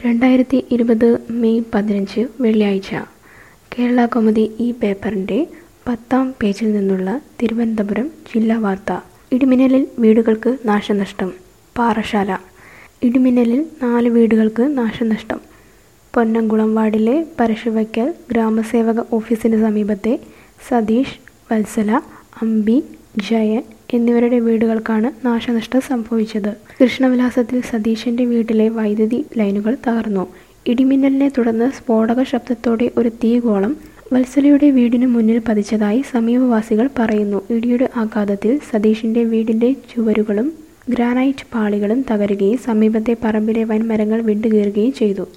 രണ്ടായിരത്തി ഇരുപത് മെയ് പതിനഞ്ച് വെള്ളിയാഴ്ച കേരള കൗമുദി ഈ പേപ്പറിൻ്റെ പത്താം പേജിൽ നിന്നുള്ള തിരുവനന്തപുരം ജില്ലാ വാർത്ത ഇടിമിന്നലിൽ വീടുകൾക്ക് നാശനഷ്ടം പാറശാല ഇടിമിന്നലിൽ നാല് വീടുകൾക്ക് നാശനഷ്ടം പൊന്നംകുളം വാർഡിലെ പരശുവയ്ക്കൽ ഗ്രാമസേവക ഓഫീസിന് സമീപത്തെ സതീഷ് വത്സല അമ്പി ജയൻ എന്നിവരുടെ വീടുകൾക്കാണ് നാശനഷ്ടം സംഭവിച്ചത് കൃഷ്ണവിലാസത്തിൽ സതീശന്റെ വീട്ടിലെ വൈദ്യുതി ലൈനുകൾ തകർന്നു ഇടിമിന്നലിനെ തുടർന്ന് സ്ഫോടക ശബ്ദത്തോടെ ഒരു തീഗോളം വത്സലയുടെ വീടിനു മുന്നിൽ പതിച്ചതായി സമീപവാസികൾ പറയുന്നു ഇടിയുടെ ആഘാതത്തിൽ സതീഷിന്റെ വീടിന്റെ ചുവരുകളും ഗ്രാനൈറ്റ് പാളികളും തകരുകയും സമീപത്തെ പറമ്പിലെ വൻമരങ്ങൾ വിണ്ടുകീറുകയും ചെയ്തു